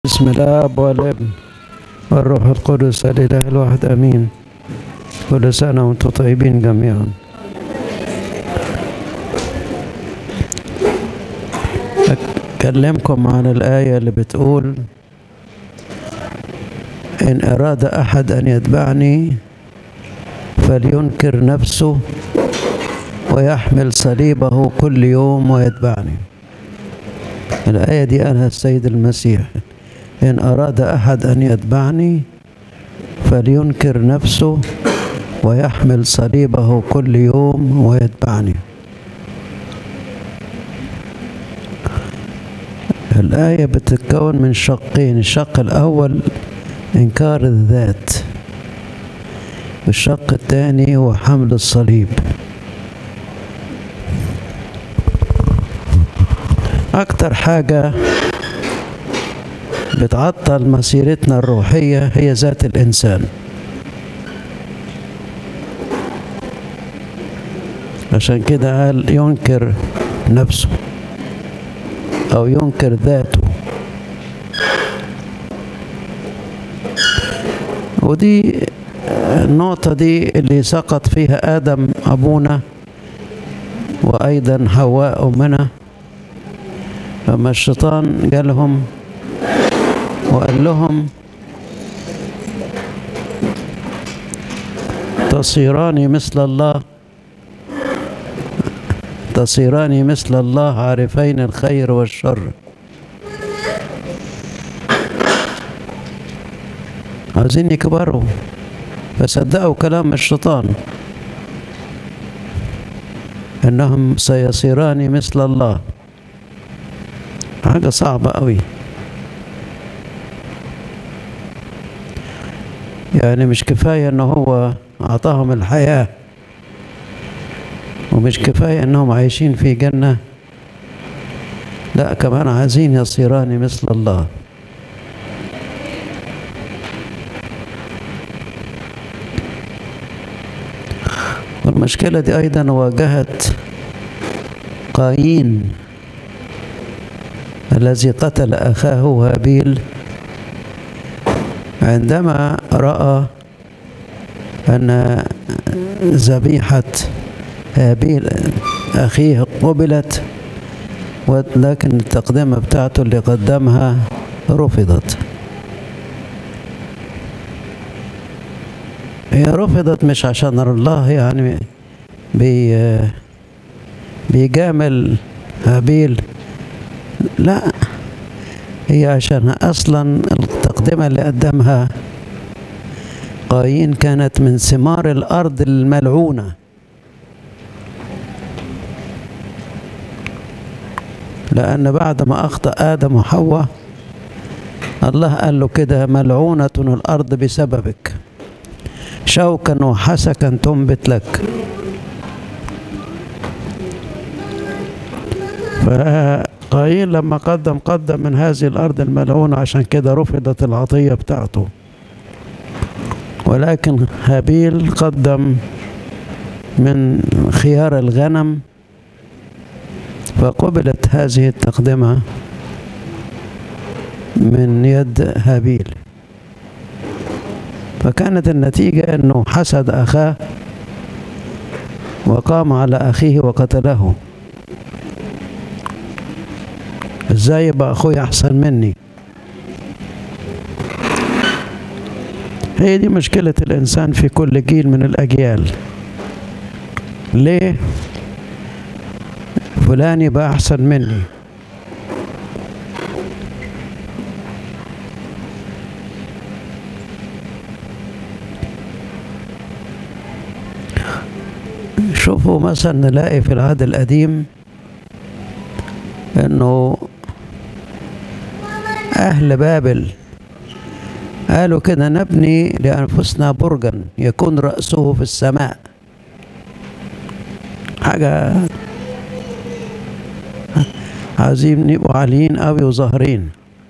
بسم الاب والابن والروح القدس الاله الواحد امين كل سنه وانتم طيبين جميعا اكلمكم عن الايه اللي بتقول ان اراد احد ان يتبعني فلينكر نفسه ويحمل صليبه كل يوم ويتبعني الآية دي قالها السيد المسيح إن أراد أحد أن يتبعني فلينكر نفسه ويحمل صليبه كل يوم ويتبعني الآية بتتكون من شقين الشق الأول إنكار الذات والشق الثاني هو حمل الصليب أكتر حاجة بتعطل مسيرتنا الروحية هي ذات الإنسان عشان كده قال ينكر نفسه أو ينكر ذاته ودي النقطة دي اللي سقط فيها آدم أبونا وأيضا حواء أمنا لما الشيطان جالهم وقال لهم تصيران مثل الله تصيران مثل الله عارفين الخير والشر عايزين يكبروا فصدقوا كلام الشيطان انهم سيصيران مثل الله حاجة صعبة قوي يعني مش كفاية ان هو اعطاهم الحياة ومش كفاية انهم عايشين في جنة لا كمان عايزين يصيران مثل الله والمشكلة دي أيضا واجهت قايين الذي قتل أخاه هابيل عندما رأى أن ذبيحة هابيل أخيه قبلت ولكن التقدمة بتاعته اللي قدمها رفضت هي رفضت مش عشان الله يعني بي بيجامل هابيل لا هي عشان اصلا التقدمه اللي قدمها قايين كانت من ثمار الارض الملعونه لان بعد ما اخطا ادم وحواء الله قال له كده ملعونه الارض بسببك شوكا وحسكا تنبت لك ف قايين لما قدم قدم من هذه الأرض الملعونة عشان كده رفضت العطية بتاعته ولكن هابيل قدم من خيار الغنم فقبلت هذه التقدمة من يد هابيل فكانت النتيجة أنه حسد أخاه وقام على أخيه وقتله ازاي يبقى اخويا احسن مني هي دي مشكلة الإنسان في كل جيل من الأجيال ليه فلان يبقى أحسن مني شوفوا مثلا نلاقي في العهد القديم انه أهل بابل قالوا كده نبني لأنفسنا برجا يكون رأسه في السماء حاجة عايزين يبقوا عاليين أوي وظاهرين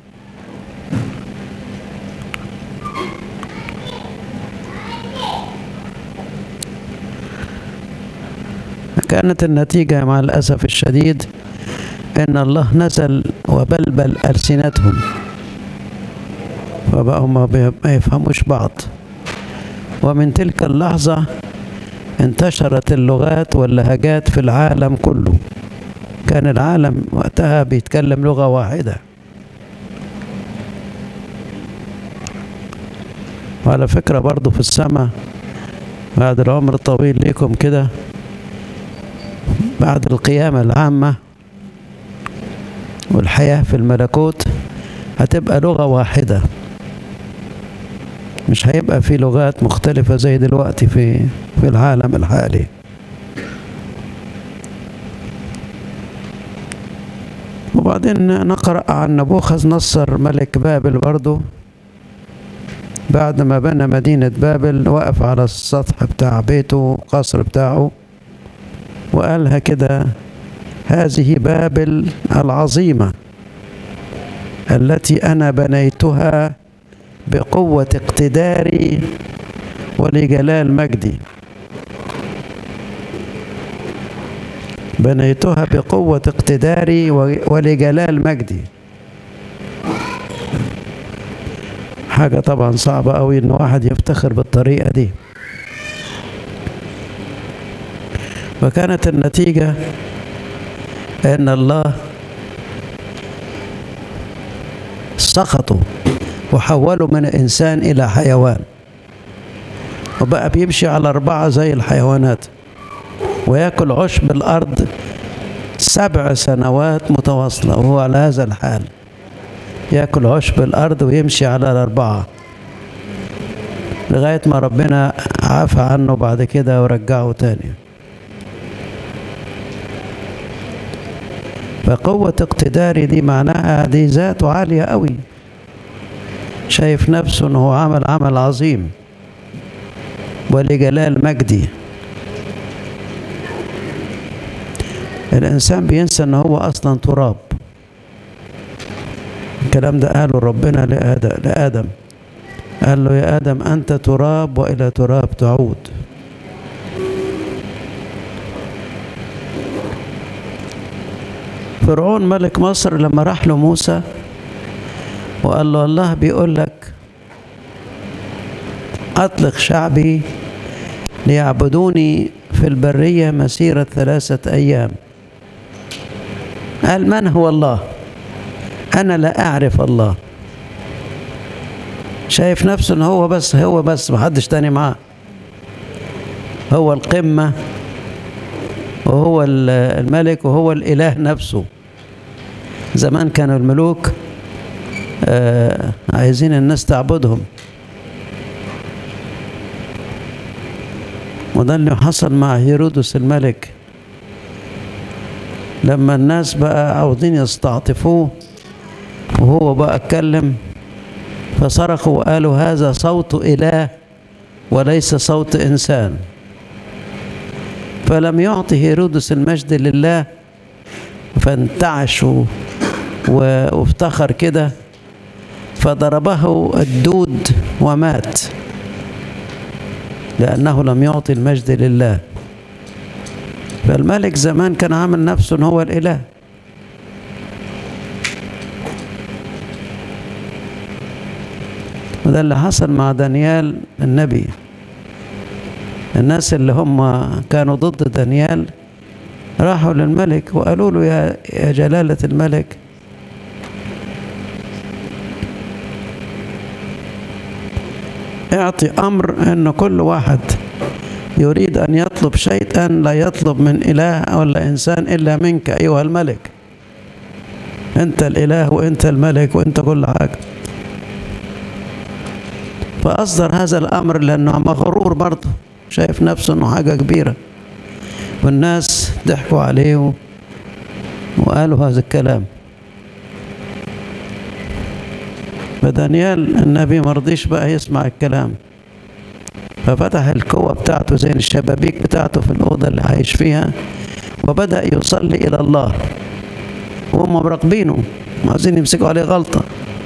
كانت النتيجة مع الأسف الشديد إن الله نزل وبلبل ألسنتهم فبقوا ما يفهموش بعض ومن تلك اللحظة انتشرت اللغات واللهجات في العالم كله كان العالم وقتها بيتكلم لغة واحدة وعلى فكرة برضو في السماء بعد العمر الطويل ليكم كده بعد القيامة العامة والحياة في الملكوت هتبقى لغة واحدة مش هيبقى في لغات مختلفة زي دلوقتي في في العالم الحالي وبعدين نقرأ عن نبوخذ نصر ملك بابل برضه بعد ما بنى مدينة بابل وقف على السطح بتاع بيته القصر بتاعه وقالها كده هذه بابل العظيمة التي أنا بنيتها بقوة اقتداري ولجلال مجدي بنيتها بقوة اقتداري ولجلال مجدي حاجة طبعا صعبة أوي إن واحد يفتخر بالطريقة دي وكانت النتيجة أن الله سقطوا وحولوا من إنسان إلى حيوان وبقى بيمشي على أربعة زي الحيوانات ويأكل عشب الأرض سبع سنوات متواصلة وهو على هذا الحال يأكل عشب الأرض ويمشي على الأربعة لغاية ما ربنا عفى عنه بعد كده ورجعه تاني فقوة اقتداري دي معناها دي ذاته عالية قوي شايف نفسه انه عمل عمل عظيم ولجلال مجدي الإنسان بينسى ان هو أصلا تراب الكلام ده قاله ربنا لآدم, لآدم قال له يا آدم أنت تراب وإلى تراب تعود فرعون ملك مصر لما راح له موسى وقال له الله بيقول لك أطلق شعبي ليعبدوني في البرية مسيرة ثلاثة أيام قال من هو الله أنا لا أعرف الله شايف نفسه إن هو بس هو بس محدش تاني معاه هو القمة وهو الملك وهو الإله نفسه زمان كانوا الملوك آه عايزين الناس تعبدهم وده اللي حصل مع هيرودس الملك لما الناس بقى عاوزين يستعطفوه وهو بقى اتكلم فصرخوا وقالوا هذا صوت إله وليس صوت إنسان فلم يعطي هيرودس المجد لله فانتعش وافتخر كده فضربه الدود ومات لأنه لم يعطي المجد لله فالملك زمان كان عامل نفسه ان هو الإله وده اللي حصل مع دانيال النبي الناس اللي هم كانوا ضد دانيال راحوا للملك وقالوا له يا يا جلالة الملك اعطي أمر أن كل واحد يريد أن يطلب شيئا لا يطلب من إله ولا إنسان إلا منك أيها الملك أنت الإله وأنت الملك وأنت كل حاجة فأصدر هذا الأمر لأنه مغرور برضه شايف نفسه أنه حاجة كبيرة والناس ضحكوا عليه وقالوا هذا الكلام فدانيال النبي مرضيش بقى يسمع الكلام ففتح القوة بتاعته زي الشبابيك بتاعته في الأوضة اللي عايش فيها وبدأ يصلي إلى الله وهم مراقبينه عايزين يمسكوا عليه غلطة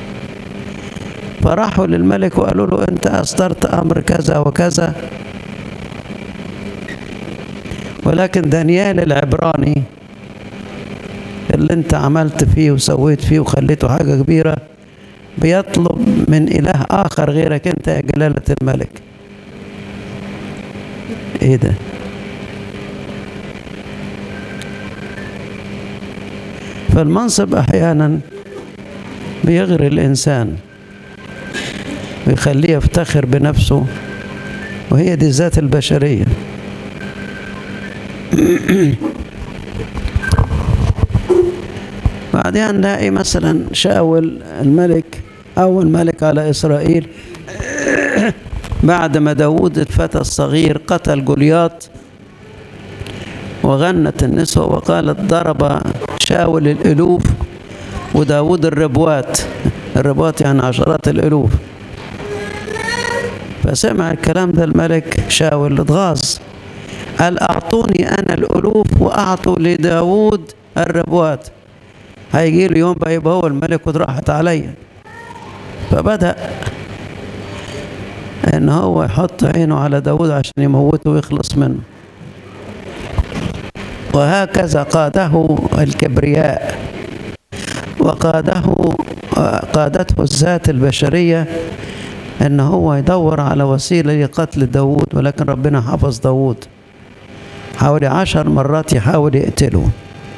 فراحوا للملك وقالوا له أنت أصدرت أمر كذا وكذا ولكن دانيال العبراني اللي انت عملت فيه وسويت فيه وخليته حاجة كبيرة بيطلب من إله آخر غيرك أنت يا جلالة الملك إيه ده فالمنصب أحيانا بيغري الإنسان ويخليه يفتخر بنفسه وهي دي الذات البشرية بعدها نلاقي مثلا شاول الملك أول ملك على إسرائيل بعد ما داود الفتى الصغير قتل جولياط وغنت النسوة وقالت ضرب شاول الألوف وداود الربوات الربوات يعني عشرات الألوف فسمع الكلام ده الملك شاول اتغاظ قال أعطوني أنا الألوف وأعطوا لداود الربوات هيجي له يوم بقى يبقى هو الملك وراحت عليا فبدأ ان هو يحط عينه على داود عشان يموته ويخلص منه وهكذا قاده الكبرياء وقاده قادته الذات البشرية ان هو يدور على وسيلة لقتل داود ولكن ربنا حفظ داود حوالي عشر مرات يحاول يقتله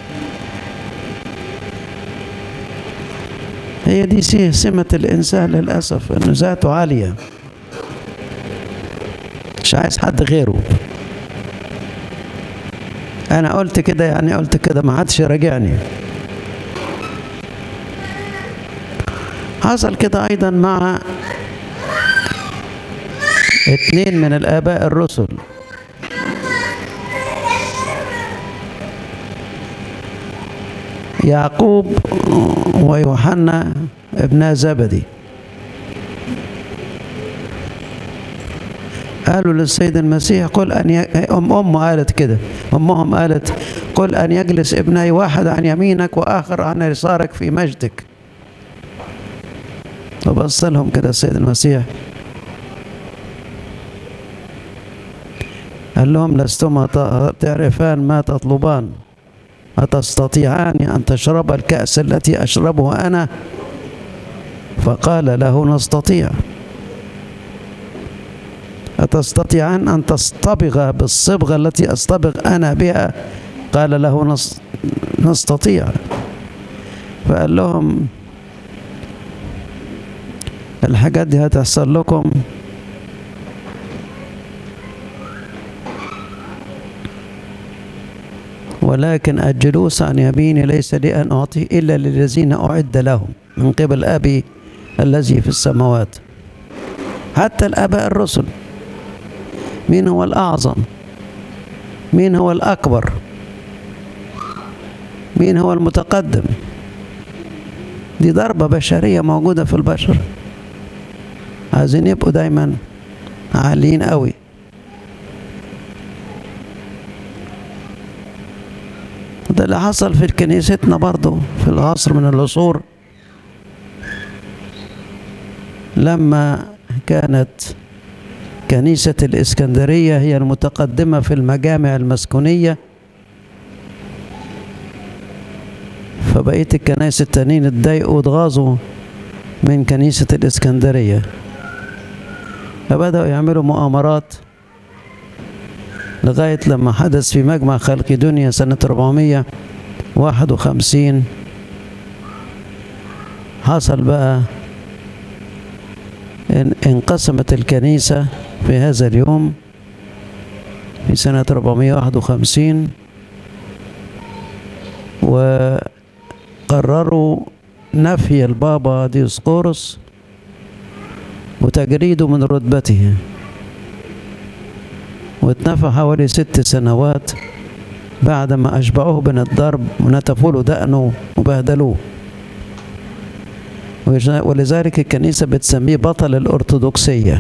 هي دي سمة الإنسان للأسف إنه ذاته عالية مش عايز حد غيره أنا قلت كده يعني قلت كده ما حدش يراجعني حصل كده أيضا مع اتنين من الآباء الرسل يعقوب ويوحنا ابن زبدي قالوا للسيد المسيح قل أن ي... أم أمه قالت كده أمهم قالت قل أن يجلس ابني واحد عن يمينك وآخر عن يسارك في مجدك فبص لهم كده السيد المسيح قال لهم لستما تعرفان ما تطلبان أتستطيعان أن تشرب الكأس التي أشربها أنا فقال له نستطيع أتستطيعان أن تصطبغ بالصبغة التي أصطبغ أنا بها قال له نستطيع فقال لهم الحاجات دي هتحصل لكم ولكن الجلوس عن يميني ليس لي أن أعطي إلا للذين أعد لهم من قبل أبي الذي في السماوات حتى الآباء الرسل مين هو الأعظم مين هو الأكبر مين هو المتقدم دي ضربة بشرية موجودة في البشر عايزين يبقوا دايما عاليين قوي ده اللي حصل في كنيستنا برضه في العصر من العصور لما كانت كنيسة الإسكندرية هي المتقدمة في المجامع المسكونية فبقية الكنائس التانيين اتضايقوا واتغاظوا من كنيسة الإسكندرية فبدأوا يعملوا مؤامرات لغاية لما حدث في مجمع خلق دنيا سنة 451 حصل بقى إن انقسمت الكنيسة في هذا اليوم في سنة 451 وقرروا نفي البابا ديسقورس وتجريده من رتبته واتنفى حوالي ست سنوات بعدما أشبعوه من الضرب ونتفوا له دقنه وبهدلوه ولذلك الكنيسة بتسميه بطل الأرثوذكسية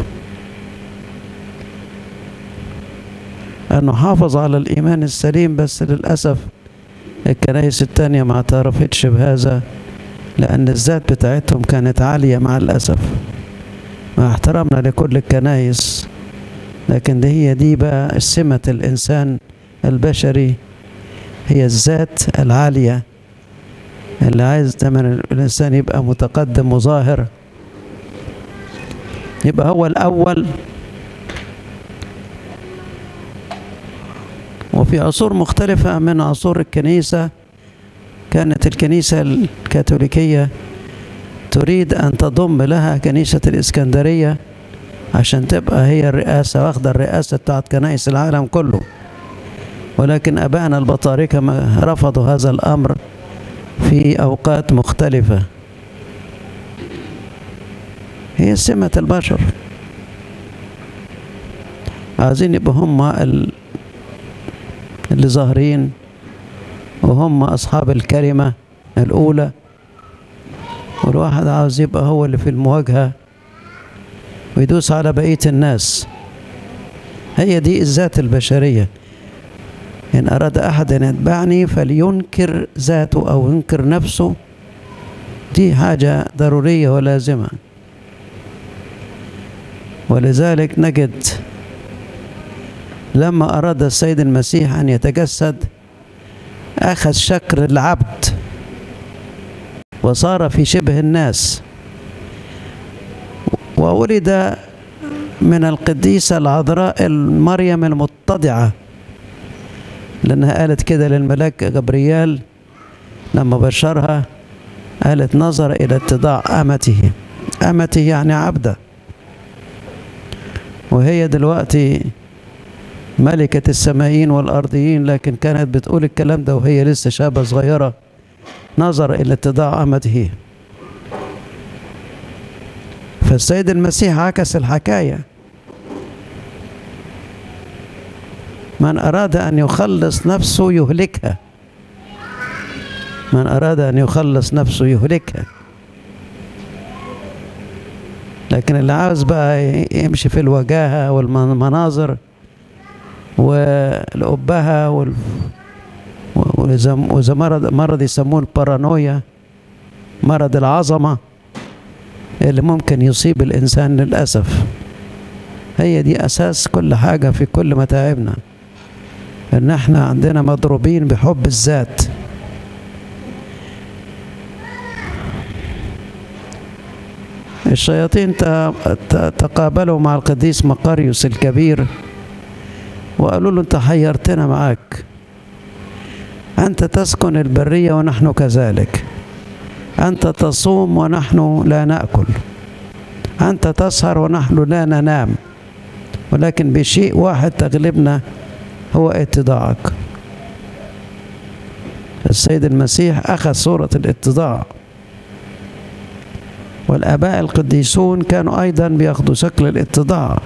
أنه حافظ على الإيمان السليم بس للأسف الكنائس التانية ما اعترفتش بهذا لأن الذات بتاعتهم كانت عالية مع الأسف مع احترامنا لكل الكنائس لكن دي هي دي بقى سمة الإنسان البشري هي الذات العالية اللي عايز دايما الإنسان يبقى متقدم وظاهر يبقى هو الأول وفي عصور مختلفة من عصور الكنيسة كانت الكنيسة الكاثوليكية تريد أن تضم لها كنيسة الإسكندرية عشان تبقى هي الرئاسة واخدة الرئاسة بتاعت كنائس العالم كله ولكن أبائنا البطاركة ما رفضوا هذا الأمر في أوقات مختلفة هي سمة البشر عايزين يبقوا هم ال- اللي ظاهرين وهم أصحاب الكلمة الأولى والواحد عاوز يبقى هو اللي في المواجهة ويدوس على بقية الناس هي دي الذات البشرية إن أراد أحد أن يتبعني فلينكر ذاته أو ينكر نفسه دي حاجة ضرورية ولازمة ولذلك نجد لما أراد السيد المسيح أن يتجسد أخذ شكل العبد وصار في شبه الناس وولد من القديسة العذراء مريم المتضعة لأنها قالت كده للملاك جبريال لما بشرها قالت نظر إلى اتضاع أمته أمته يعني عبدة وهي دلوقتي ملكة السمائيين والأرضيين لكن كانت بتقول الكلام ده وهي لسه شابة صغيرة نظر إلى اتضاع أمته فالسيد المسيح عكس الحكاية من أراد أن يخلص نفسه يهلكها من أراد أن يخلص نفسه يهلكها لكن اللي عاوز بقى يمشي في الوجاهة والمناظر والأبهة وال وإذا وإذا مرض مرض يسموه البارانويا مرض العظمة اللي ممكن يصيب الإنسان للأسف هي دي أساس كل حاجة في كل متاعبنا إن إحنا عندنا مضروبين بحب الذات الشياطين تقابلوا مع القديس مقاريوس الكبير وقالوا له انت حيرتنا معاك انت تسكن البريه ونحن كذلك انت تصوم ونحن لا ناكل انت تسهر ونحن لا ننام ولكن بشيء واحد تغلبنا هو اتضاعك السيد المسيح اخذ صوره الاتضاع والاباء القديسون كانوا ايضا بياخذوا شكل الاتضاع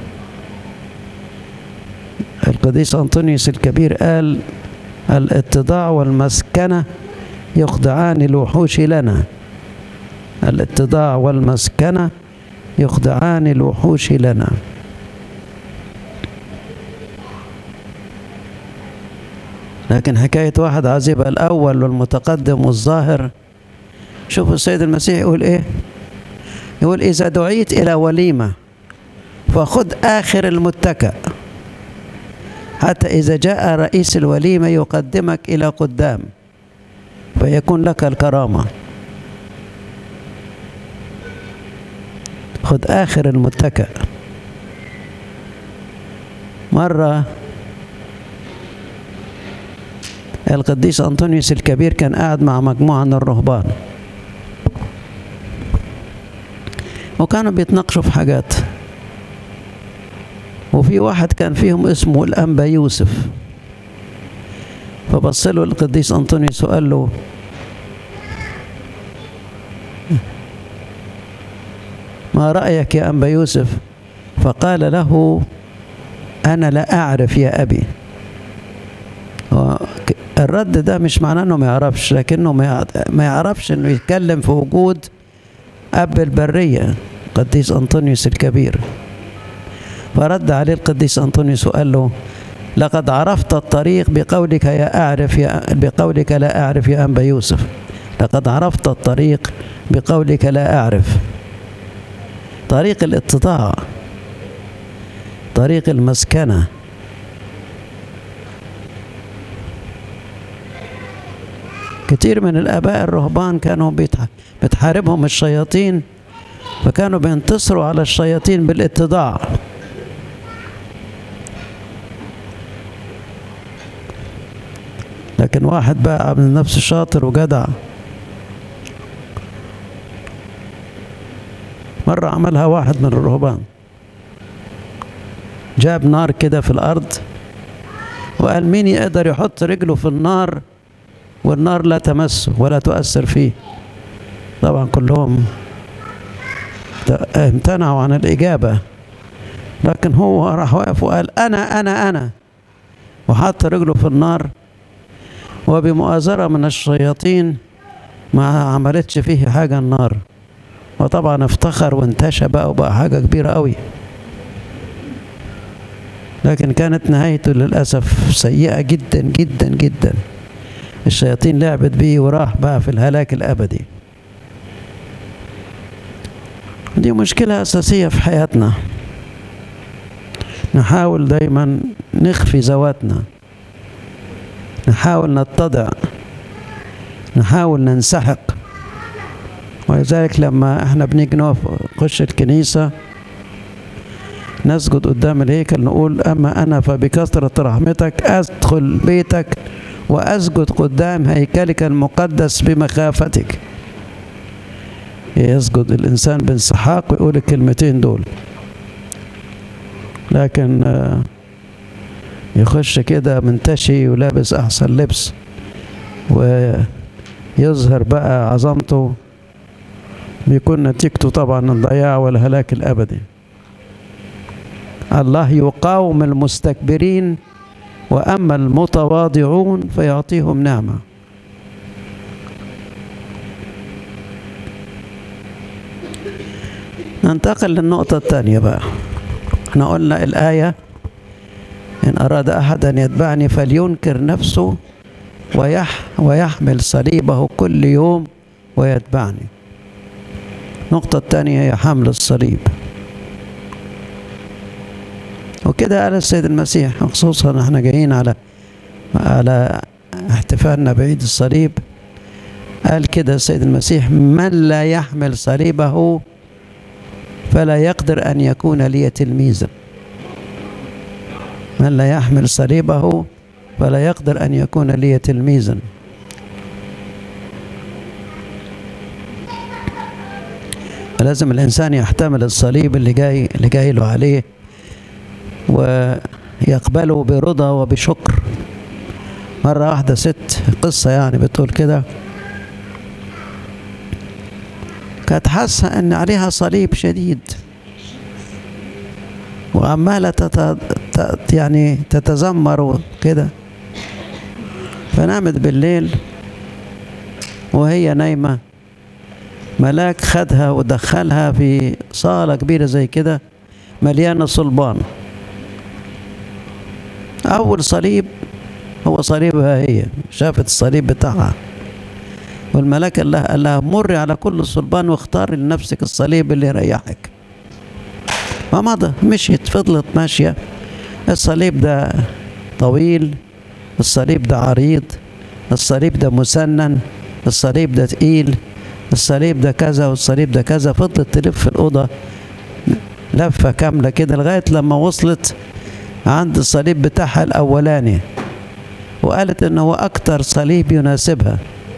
القديس أنطونيوس الكبير قال الاتضاع والمسكنة يخضعان الوحوش لنا الاتضاع والمسكنة يخضعان الوحوش لنا لكن حكاية واحد عايز يبقى الأول والمتقدم والظاهر شوفوا السيد المسيح يقول إيه يقول إذا دعيت إلى وليمة فخذ آخر المتكأ حتى إذا جاء رئيس الوليمة يقدمك إلى قدام فيكون لك الكرامة خذ آخر المتكأ مرة القديس أنطونيوس الكبير كان قاعد مع مجموعة من الرهبان وكانوا بيتناقشوا في حاجات وفي واحد كان فيهم اسمه الأنبا يوسف فبص له القديس أنطونيوس وقال له ما رأيك يا أنبا يوسف فقال له أنا لا أعرف يا أبي الرد ده مش معناه انه ما يعرفش لكنه ما يعرفش انه يتكلم في وجود اب البريه قديس انطونيوس الكبير فرد عليه القديس أنطونيوس وقال له لقد عرفت الطريق بقولك يا أعرف يا بقولك لا أعرف يا أنبا يوسف لقد عرفت الطريق بقولك لا أعرف طريق الاتضاع طريق المسكنة كتير من الآباء الرهبان كانوا بتحاربهم الشياطين فكانوا بينتصروا على الشياطين بالاتضاع لكن واحد بقى من نفسه شاطر وجدع مرة عملها واحد من الرهبان جاب نار كده في الأرض وقال مين يقدر يحط رجله في النار والنار لا تمسه ولا تؤثر فيه طبعا كلهم امتنعوا عن الإجابة لكن هو راح واقف وقال أنا أنا أنا وحط رجله في النار وبمؤازرة من الشياطين ما عملتش فيه حاجة النار وطبعا افتخر وانتشى بقى وبقى حاجة كبيرة قوي لكن كانت نهايته للأسف سيئة جدا جدا جدا الشياطين لعبت بيه وراح بقى في الهلاك الأبدي دي مشكلة أساسية في حياتنا نحاول دايما نخفي ذواتنا نحاول نتضع نحاول ننسحق ولذلك لما احنا بنيجي نقف نخش الكنيسة نسجد قدام الهيكل نقول أما أنا فبكثرة رحمتك أدخل بيتك وأسجد قدام هيكلك المقدس بمخافتك يسجد الإنسان بانسحاق ويقول الكلمتين دول لكن يخش كده منتشي ولابس أحسن لبس ويظهر بقى عظمته بيكون نتيجته طبعا الضياع والهلاك الأبدي الله يقاوم المستكبرين وأما المتواضعون فيعطيهم نعمة ننتقل للنقطة الثانية بقى احنا قلنا الآية إن أراد أحد أن يتبعني فلينكر نفسه ويح ويحمل صليبه كل يوم ويتبعني النقطة الثانية هي حمل الصليب وكده قال السيد المسيح خصوصا احنا جايين على على احتفالنا بعيد الصليب قال كده السيد المسيح من لا يحمل صليبه فلا يقدر أن يكون لي تلميذا من لا يحمل صليبه فلا يقدر أن يكون لي تلميذا فلازم الإنسان يحتمل الصليب اللي جاي اللي جاي له عليه ويقبله برضا وبشكر مرة واحدة ست قصة يعني بتقول كده كانت حاسة إن عليها صليب شديد وعمالة تت... تت... يعني تتذمر وكده فنامت بالليل وهي نايمة ملاك خدها ودخلها في صالة كبيرة زي كده مليانة صلبان أول صليب هو صليبها هي شافت الصليب بتاعها والملاك قال لها قال لها مري على كل صلبان واختاري لنفسك الصليب اللي يريحك فمضى مشيت فضلت ماشية الصليب ده طويل الصليب ده عريض الصليب ده مسنن الصليب ده تقيل الصليب ده كذا والصليب ده كذا فضلت تلف في الأوضة لفة كاملة كده لغاية لما وصلت عند الصليب بتاعها الأولاني وقالت إن هو أكتر صليب يناسبها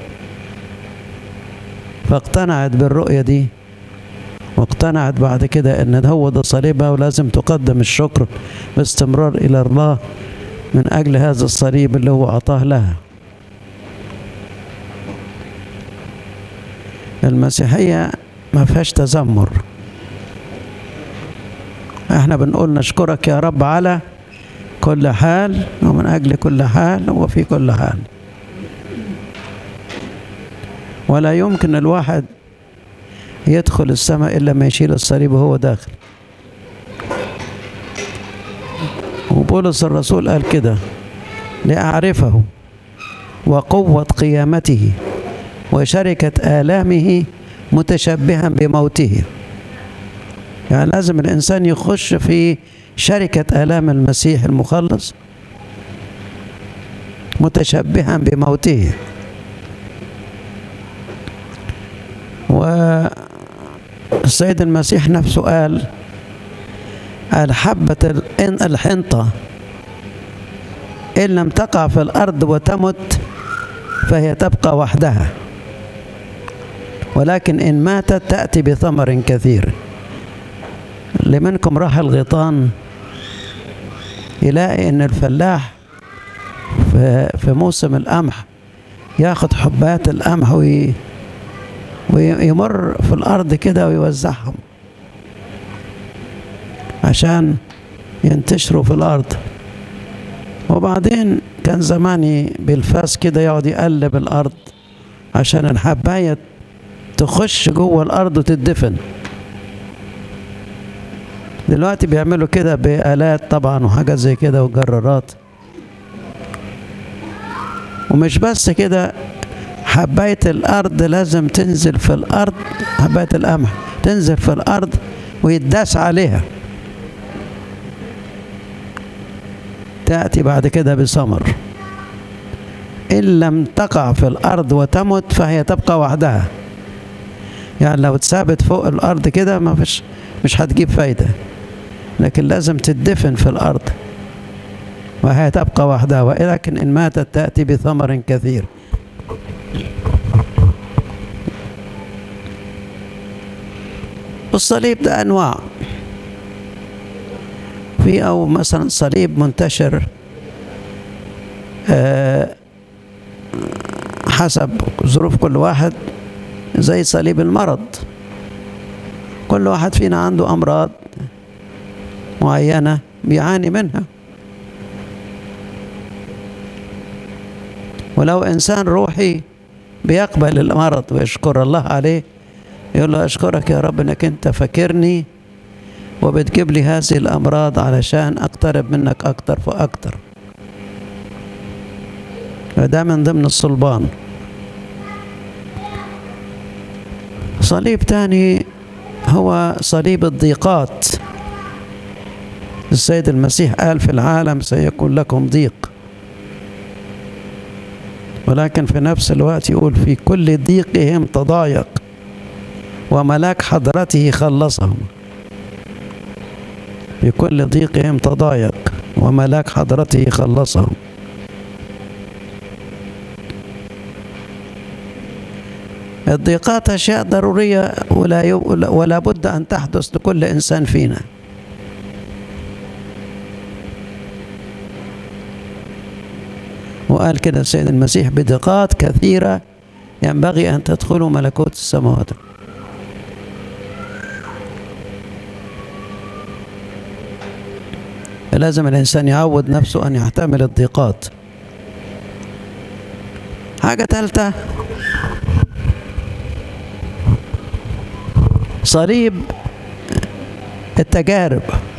فاقتنعت بالرؤية دي واقتنعت بعد كده ان هو ده صليبها ولازم تقدم الشكر باستمرار الى الله من اجل هذا الصليب اللي هو اعطاه لها المسيحية ما فيهاش تذمر احنا بنقول نشكرك يا رب على كل حال ومن اجل كل حال وفي كل حال ولا يمكن الواحد يدخل السماء إلا ما يشيل الصليب وهو داخل وبولس الرسول قال كده لأعرفه وقوة قيامته وشركة آلامه متشبها بموته يعني لازم الإنسان يخش في شركة آلام المسيح المخلص متشبها بموته السيد المسيح نفسه قال قال حبة الحنطة إن لم تقع في الأرض وتمت فهي تبقى وحدها ولكن إن ماتت تأتي بثمر كثير لمنكم راح الغيطان يلاقي إن الفلاح في, في موسم القمح ياخد حبات القمح وي ويمر في الأرض كده ويوزعهم عشان ينتشروا في الأرض وبعدين كان زماني بالفاس كده يقعد يقلب الأرض عشان الحباية تخش جوه الأرض وتدفن دلوقتي بيعملوا كده بآلات طبعا وحاجات زي كده وجرارات ومش بس كده حباية الأرض لازم تنزل في الأرض حباية القمح تنزل في الأرض ويتداس عليها تأتي بعد كده بثمر إن لم تقع في الأرض وتمت فهي تبقى وحدها يعني لو اتثابت فوق الأرض كده ما فيش مش هتجيب فايدة لكن لازم تدفن في الأرض وهي تبقى وحدها ولكن إن ماتت تأتي بثمر كثير والصليب ده أنواع في أو مثلا صليب منتشر أه حسب ظروف كل واحد زي صليب المرض كل واحد فينا عنده أمراض معينة بيعاني منها ولو إنسان روحي بيقبل المرض ويشكر الله عليه يقول له أشكرك يا رب إنك أنت فاكرني وبتجيب لي هذه الأمراض علشان أقترب منك أكتر فأكتر وده من ضمن الصلبان صليب تاني هو صليب الضيقات السيد المسيح قال في العالم سيكون لكم ضيق ولكن في نفس الوقت يقول في كل ضيقهم تضايق وملاك حضرته خلصهم في كل ضيقهم تضايق وملاك حضرته خلصهم الضيقات أشياء ضرورية ولا, ولا بد أن تحدث لكل إنسان فينا وقال كده السيد المسيح بدقات كثيرة ينبغي أن تدخلوا ملكوت السماوات لازم الإنسان يعود نفسه أن يحتمل الضيقات حاجة ثالثة صليب التجارب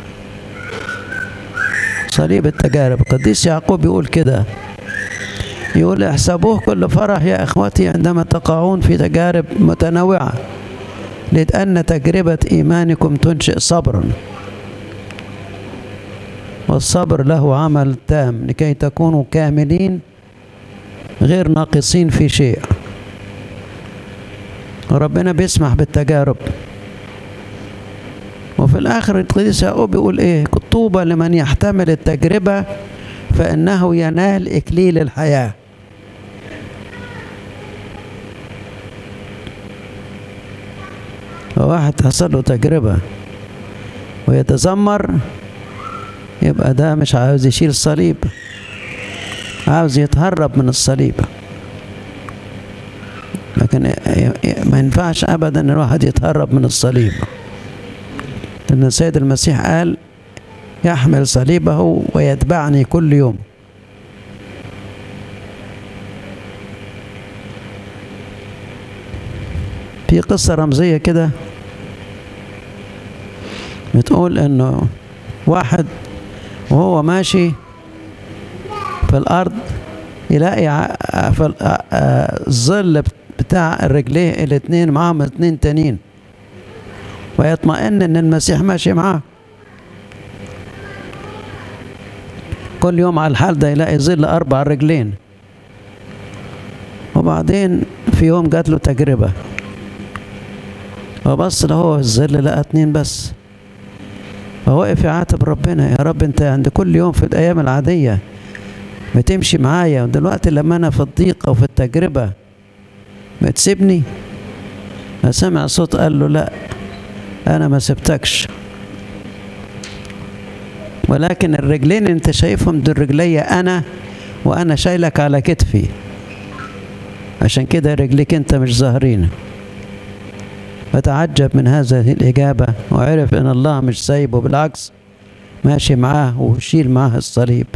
صليب التجارب القديس يعقوب يقول كده يقول احسبوه كل فرح يا اخوتي عندما تقعون في تجارب متنوعه لأن تجربة إيمانكم تنشئ صبرا والصبر له عمل تام لكي تكونوا كاملين غير ناقصين في شيء وربنا بيسمح بالتجارب وفي الآخر القديس يعقوب بيقول إيه طوبى لمن يحتمل التجربة فإنه ينال إكليل الحياة وواحد حصل له تجربة ويتذمر يبقى ده مش عاوز يشيل الصليب عاوز يتهرب من الصليب لكن ما ينفعش ابدا ان الواحد يتهرب من الصليب لان السيد المسيح قال يحمل صليبه ويتبعني كل يوم في قصة رمزية كده بتقول انه واحد وهو ماشي في الارض يلاقي في الظل بتاع رجليه الاتنين معاهم اتنين تانيين ويطمئن ان المسيح ماشي معاه كل يوم على الحال ده يلاقي ظل اربع رجلين وبعدين في يوم جات له تجربة فبص له هو في الظل لقى اتنين بس فوقف يعاتب ربنا يا رب انت عند كل يوم في الايام العاديه بتمشي معايا ودلوقتي لما انا في الضيق او في التجربه بتسيبني فسمع صوت قال له لا انا ما سبتكش ولكن الرجلين انت شايفهم دول رجليا انا وانا شايلك على كتفي عشان كده رجليك انت مش ظاهرين فتعجب من هذه الإجابة وعرف أن الله مش سايبه بالعكس ماشي معاه وشيل معاه الصليب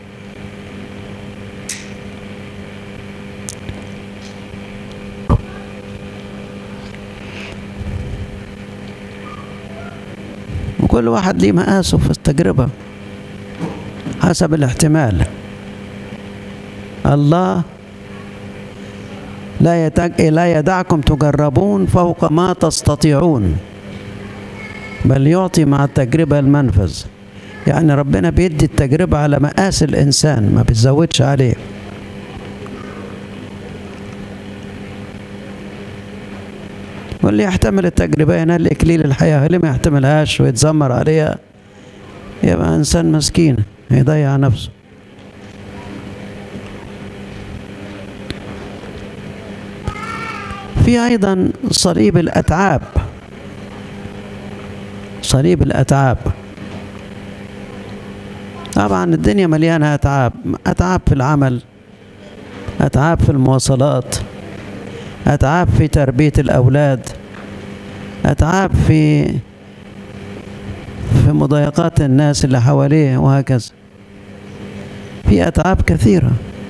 وكل واحد ليه مقاسه في التجربة حسب الاحتمال الله لا يتج... لا يدعكم تجربون فوق ما تستطيعون بل يعطي مع التجربة المنفذ يعني ربنا بيدي التجربة على مقاس الإنسان ما بيزودش عليه واللي يحتمل التجربة ينال إكليل الحياة اللي ما يحتملهاش ويتذمر عليها يبقى إنسان مسكين يضيع نفسه في أيضا صليب الأتعاب صليب الأتعاب طبعا الدنيا مليانة أتعاب أتعاب في العمل أتعاب في المواصلات أتعاب في تربية الأولاد أتعاب في في مضايقات الناس اللي حواليه وهكذا في أتعاب كثيرة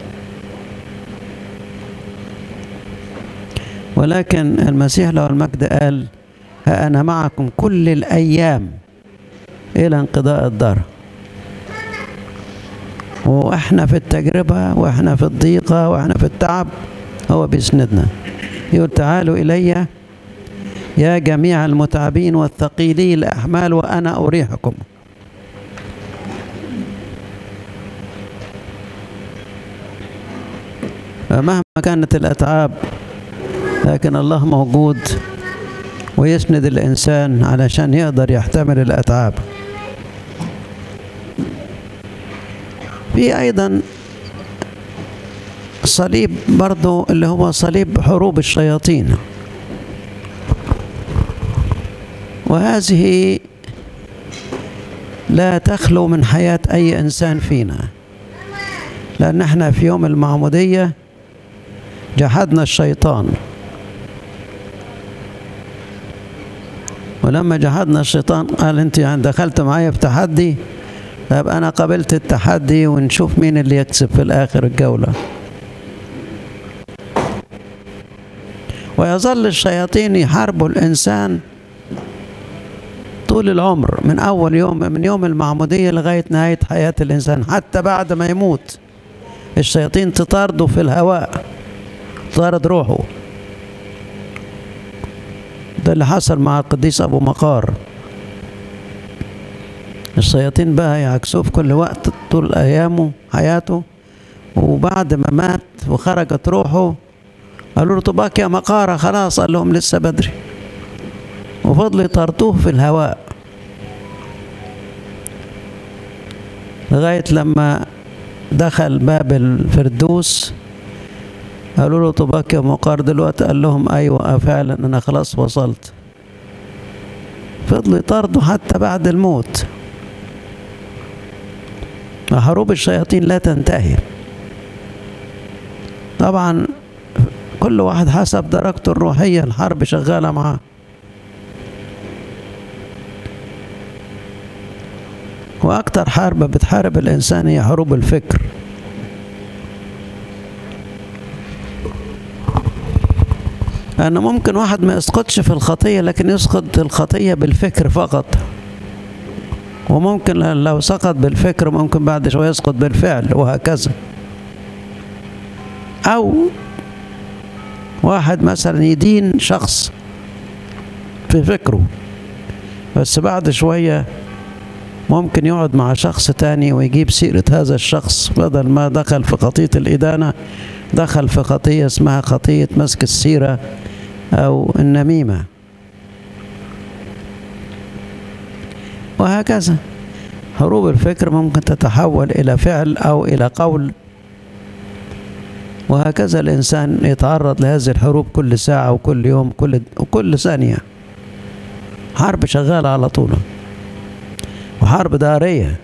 ولكن المسيح له المجد قال ها أنا معكم كل الأيام إلى انقضاء الدار وإحنا في التجربة وإحنا في الضيقة وإحنا في التعب هو بيسندنا يقول تعالوا إلي يا جميع المتعبين والثقيلي الأحمال وأنا أريحكم فمهما كانت الأتعاب لكن الله موجود ويسند الإنسان علشان يقدر يحتمل الأتعاب في أيضا صليب برضو اللي هو صليب حروب الشياطين وهذه لا تخلو من حياة أي إنسان فينا لأن احنا في يوم المعمودية جحدنا الشيطان ولما جحدنا الشيطان قال انت دخلت معايا في تحدي طب انا قبلت التحدي ونشوف مين اللي يكسب في الاخر الجوله ويظل الشياطين يحاربوا الانسان طول العمر من اول يوم من يوم المعموديه لغايه نهايه حياه الانسان حتى بعد ما يموت الشياطين تطارده في الهواء تطارد روحه ده اللي حصل مع القديس ابو مقار الشياطين بقى يعكسوه في كل وقت طول ايامه حياته وبعد ما مات وخرجت روحه قالوا له طباك يا مقارة خلاص قال لهم لسه بدري وفضلوا يطردوه في الهواء لغاية لما دخل باب الفردوس قالوا له طباك يا مقار دلوقتي قال لهم ايوه فعلا انا خلاص وصلت فضلوا يطاردوا حتى بعد الموت حروب الشياطين لا تنتهي طبعا كل واحد حسب درجته الروحية الحرب شغالة معاه وأكتر حرب بتحارب الإنسان هي حروب الفكر أنه ممكن واحد ما يسقطش في الخطية لكن يسقط الخطية بالفكر فقط وممكن لو سقط بالفكر ممكن بعد شوية يسقط بالفعل وهكذا أو واحد مثلا يدين شخص في فكره بس بعد شوية ممكن يقعد مع شخص تاني ويجيب سيرة هذا الشخص بدل ما دخل في خطية الإدانة دخل في خطية اسمها خطية مسك السيرة أو النميمة وهكذا هروب الفكر ممكن تتحول إلى فعل أو إلى قول وهكذا الإنسان يتعرض لهذه الحروب كل ساعة وكل يوم كل وكل ثانية حرب شغالة على طول وحرب دارية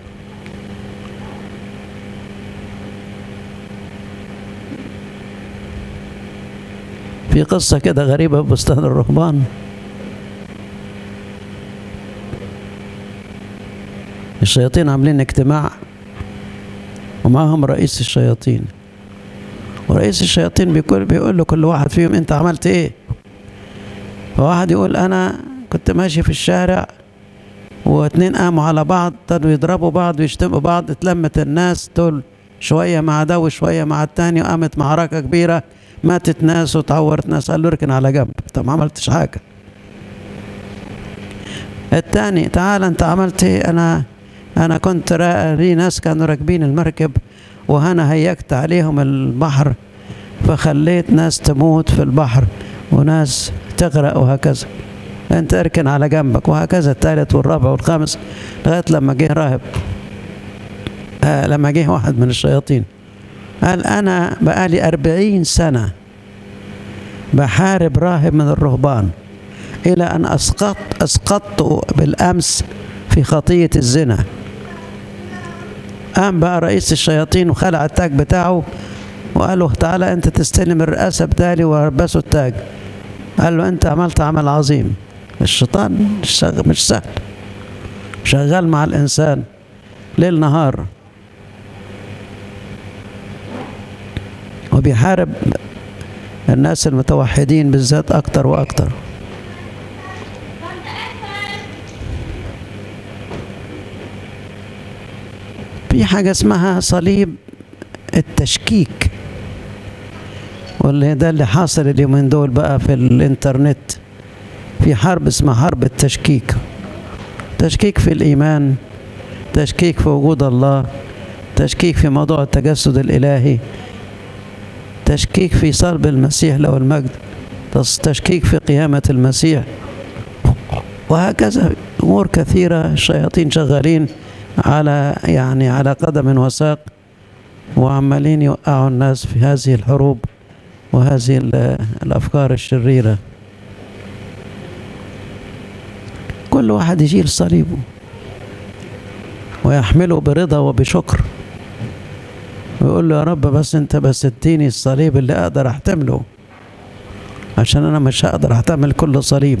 في قصة كده غريبة في بستان الرهبان الشياطين عاملين اجتماع ومعهم رئيس الشياطين ورئيس الشياطين بيقول بيقول له كل واحد فيهم انت عملت ايه فواحد يقول انا كنت ماشي في الشارع واتنين قاموا على بعض ابتدوا يضربوا بعض ويشتموا بعض اتلمت الناس دول شوية مع ده وشوية مع التاني وقامت معركة كبيرة ماتت ناس وتعورت ناس قال له اركن على جنب انت ما عملتش حاجة التاني تعال انت عملت ايه انا انا كنت لي ناس كانوا راكبين المركب وانا هيكت عليهم البحر فخليت ناس تموت في البحر وناس تغرق وهكذا انت اركن على جنبك وهكذا الثالث والرابع والخامس لغايه لما جه راهب آه لما جه واحد من الشياطين قال انا بقالي أربعين سنه بحارب راهب من الرهبان الى ان اسقط اسقطته بالامس في خطيه الزنا قام بقى رئيس الشياطين وخلع التاج بتاعه وقال له تعالى انت تستلم الرئاسه بتاعي ولبسه التاج قال له انت عملت عمل عظيم الشيطان مش سهل شغال مع الانسان ليل نهار وبيحارب الناس المتوحدين بالذات اكتر واكتر في حاجة اسمها صليب التشكيك واللي ده اللي حاصل اليومين دول بقى في الانترنت في حرب اسمها حرب التشكيك تشكيك في الإيمان تشكيك في وجود الله تشكيك في موضوع التجسد الإلهي تشكيك في صلب المسيح له المجد تشكيك في قيامة المسيح وهكذا أمور كثيرة الشياطين شغالين على يعني على قدم وساق وعمالين يوقعوا الناس في هذه الحروب وهذه الأفكار الشريرة كل واحد يشيل صليبه ويحمله برضا وبشكر ويقول له يا رب بس انت بس اديني الصليب اللي اقدر احتمله عشان انا مش هقدر احتمل كل صليب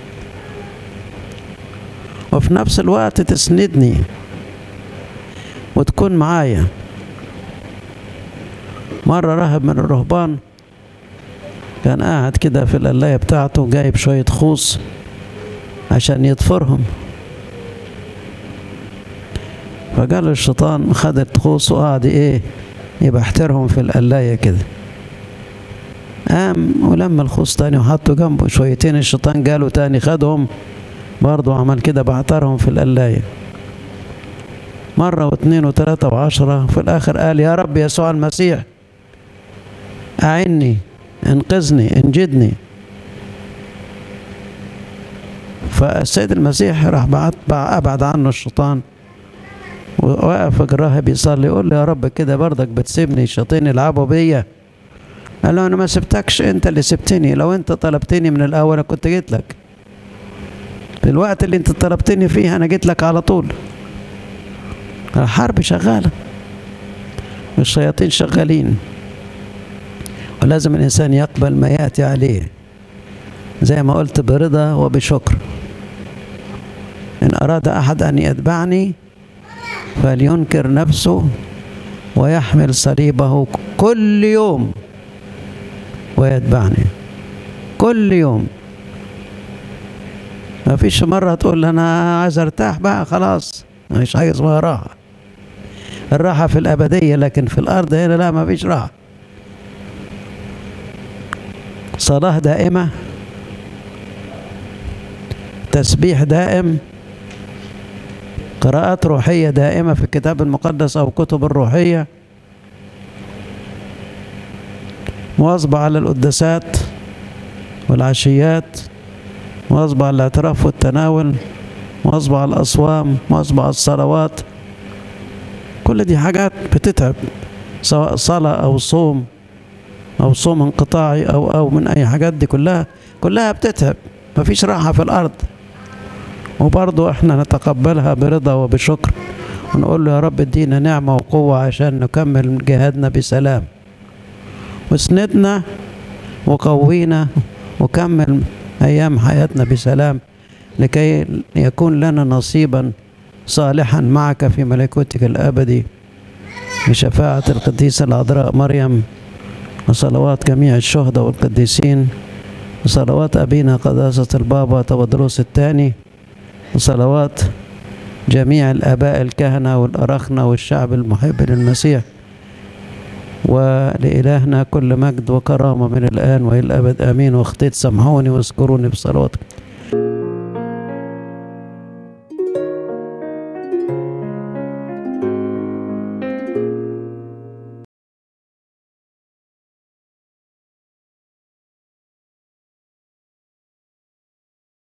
وفي نفس الوقت تسندني وتكون معايا مرة راهب من الرهبان كان قاعد كده في القلاية بتاعته جايب شوية خوص عشان يطفرهم فقال الشيطان خد الخوص وقعد ايه يبحترهم في القلاية كده قام ولما الخوص تاني وحطه جنبه شويتين الشيطان جاله تاني خدهم برضه عمل كده بعترهم في القلاية مرة واثنين وثلاثة وعشرة في الآخر قال يا رب يسوع المسيح أعني انقذني انجدني فالسيد المسيح راح بعد أبعد عنه الشيطان ووقف الراهب يصلي يقول له يا رب كده برضك بتسيبني الشياطين يلعبوا بيا قال له انا ما سبتكش انت اللي سبتني لو انت طلبتني من الاول انا كنت جيت لك في الوقت اللي انت طلبتني فيه انا جيت لك على طول الحرب شغالة والشياطين شغالين ولازم الإنسان يقبل ما يأتي عليه زي ما قلت برضا وبشكر إن أراد أحد أن يتبعني فلينكر نفسه ويحمل صليبه كل يوم ويتبعني كل يوم ما فيش مرة تقول أنا عايز أرتاح بقى خلاص مش حاجة اسمها راحة الراحة في الأبدية لكن في الأرض هنا لا ما فيش راحة صلاة دائمة تسبيح دائم قراءات روحية دائمة في الكتاب المقدس أو كتب الروحية مواظبة على القداسات والعشيات مواظبة على الاعتراف والتناول مواظبة على الأصوام مواظبة على الصلوات كل دي حاجات بتتعب سواء صلاة أو صوم أو صوم انقطاعي أو أو من أي حاجات دي كلها كلها بتتعب مفيش راحة في الأرض وبرضه احنا نتقبلها برضا وبشكر ونقول له يا رب ادينا نعمة وقوة عشان نكمل جهادنا بسلام واسندنا وقوينا وكمل أيام حياتنا بسلام لكي يكون لنا نصيبا صالحا معك في ملكوتك الأبدي بشفاعة القديسة العذراء مريم وصلوات جميع الشهداء والقديسين وصلوات أبينا قداسة البابا تودروس الثاني وصلوات جميع الآباء الكهنة والأرخنة والشعب المحب للمسيح ولإلهنا كل مجد وكرامة من الآن وإلى الأبد آمين واختيت سامحوني واذكروني بصلواتكم